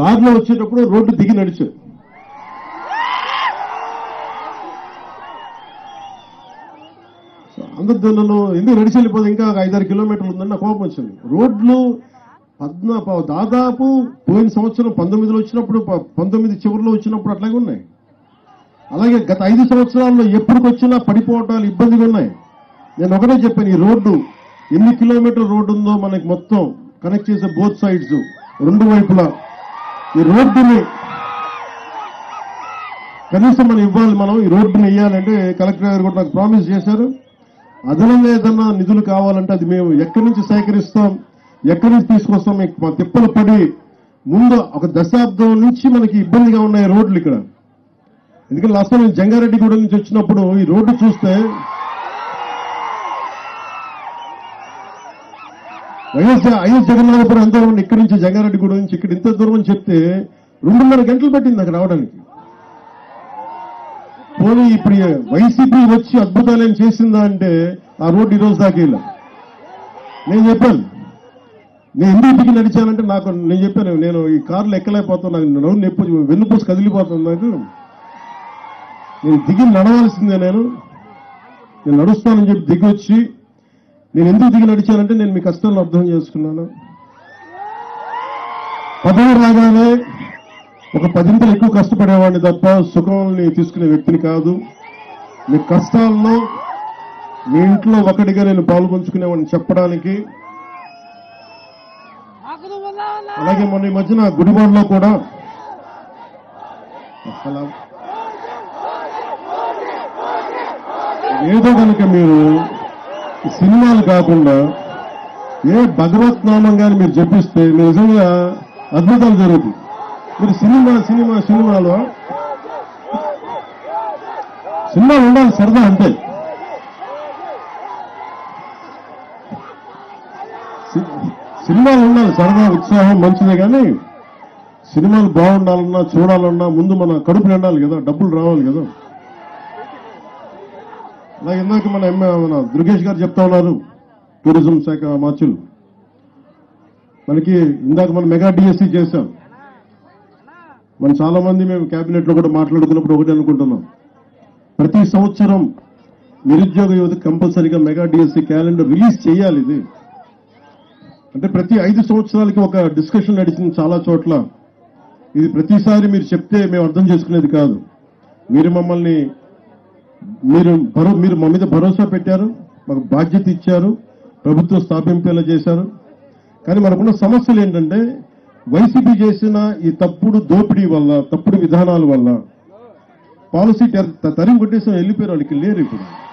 దారిలో వచ్చేటప్పుడు రోడ్డు దిగి నడిచారు సో అందరు నన్ను ఎందుకు నడిచి వెళ్ళిపోతే ఇంకా ఒక ఐదారు కిలోమీటర్లు ఉందని నాకు కోపం వచ్చింది రోడ్లు పద్నా ప- దాదాపు పోయిన సంవత్సరం పంతొమ్మిదిలో వచ్చినప్పుడు ప- పంతొమ్మిది చివరిలో వచ్చినప్పుడు అట్లాగే ఉన్నాయి అలాగే గత ఐదు సంవత్సరాల్లో ఎప్పటికొచ్చినా పడిపోవటాలు ఇబ్బందిగా ఉన్నాయి నేను ఒకటే చెప్పాను ఈ రోడ్డు ఎన్ని కిలోమీటర్ల రోడ్డు ఉందో మనకి మొత్తం కనెక్ట్ చేసే బోత్ సైడ్స్ రెండు వైపులా ఈ రోడ్డుని కనీసం మనం ఇవ్వాలి మనం ఈ రోడ్డుని వేయాలంటే కలెక్టర్ గారు కూడా నాకు ప్రామిస్ చేశారు అదనంగా ఏదన్నా నిధులు కావాలంటే అది మేము ఎక్కడి నుంచి సేకరిస్తాం ఎక్కడి నుంచి తీసుకొస్తాం మీకు మా తిప్పలు పడి ముందు ఒక దశాబ్దం నుంచి మనకి ఇబ్బందిగా ఉన్నాయి రోడ్లు ఇక్కడ ఎందుకంటే లాస్ట్ టైం నేను జంగారెడ్డిగూడ నుంచి వచ్చినప్పుడు ఈ రోడ్డు చూస్తే వైఎస్ ఐఎస్ జగన్నాథపురం ఎంత ఉంది ఇక్కడి నుంచి జంగారెడ్డిగూడ నుంచి ఇక్కడ ఇంత దూరం అని చెప్తే రెండున్నర గంటలు పట్టింది అక్కడ రావడానికి పోనీ ఇప్పుడు వైసీపీ వచ్చి అద్భుతాలు ఏం చేసిందా అంటే ఆ రోడ్డు ఈ రోజు దాకా ఇలా నేను చెప్పాను నేను ఎందుకు దిగి నడిచానంటే నాకు నేను చెప్పాను నేను ఈ కార్లు ఎక్కలేకపోతాను నాకు నవ్వు నొప్పి వెన్నుపూసి కదిలిపోతుంది నాకు నేను దిగి నడవాల్సిందే నేను నేను నడుస్తానని చెప్పి దిగి వచ్చి నేను ఎందుకు దిగి నడిచానంటే నేను మీ కష్టాలను అర్థం చేసుకున్నాను పదవి రాగానే ఒక పదింతలు ఎక్కువ కష్టపడేవాడిని తప్ప సుఖాలని తీసుకునే వ్యక్తిని కాదు మీ కష్టాల్లో మీ ఇంట్లో ఒకటిగా నేను పాల్పంచుకునేవాడిని చెప్పడానికి అలాగే మొన్న ఈ మధ్యన గుడివాడలో కూడా అసలు ఏదో కనుక మీరు ఈ సినిమాలు కాకుండా ఏ భగవత్ నామం కానీ మీరు చెప్పిస్తే మీరు నిజంగా అద్భుతాలు జరుగుతాయి మీరు సినిమా సినిమా సినిమాలో సినిమా ఉండాలి సరదా అంతే సి- సినిమాలు ఉండాలి సరదా ఉత్సాహం మంచిదే కానీ సినిమాలు బాగుండాలన్నా చూడాలన్నా ముందు మన కడుపు నిండాలి కదా డబ్బులు రావాలి కదా అలాగే ఇందాక మన ఎమ్మె మన దుర్గేష్ గారు చెప్తా ఉన్నారు టూరిజం శాఖ మార్చులు మనకి ఇందాక మనం మెగా డిఎస్సి చేశాం మనం చాలా మంది మేము కేబినెట్ లో కూడా మాట్లాడుకున్నప్పుడు ఒకటి అనుకుంటున్నాం ప్రతి సంవత్సరం నిరుద్యోగ యువత కంపల్సరీగా మెగా డిఎస్సి క్యాలెండర్ రిలీజ్ చేయాలి ఇది అంటే ప్రతి ఐదు సంవత్సరాలకి ఒక డిస్కషన్ నడిచింది చాలా చోట్ల ఇది ప్రతిసారి మీరు చెప్తే మేము అర్థం చేసుకునేది కాదు మీరు మమ్మల్ని మీరు భరో మీరు మా మీద భరోసా పెట్టారు మాకు బాధ్యత ఇచ్చారు ప్రభుత్వం స్థాపింపేలా చేశారు కానీ మనకున్న సమస్యలు ఏంటంటే వైసీపీ చేసిన ఈ తప్పుడు దోపిడీ వల్ల తప్పుడు విధానాల వల్ల పాలసీ తరిమి కొట్టేసి వెళ్ళిపోయారు వాళ్ళకి లేరు ఇప్పుడు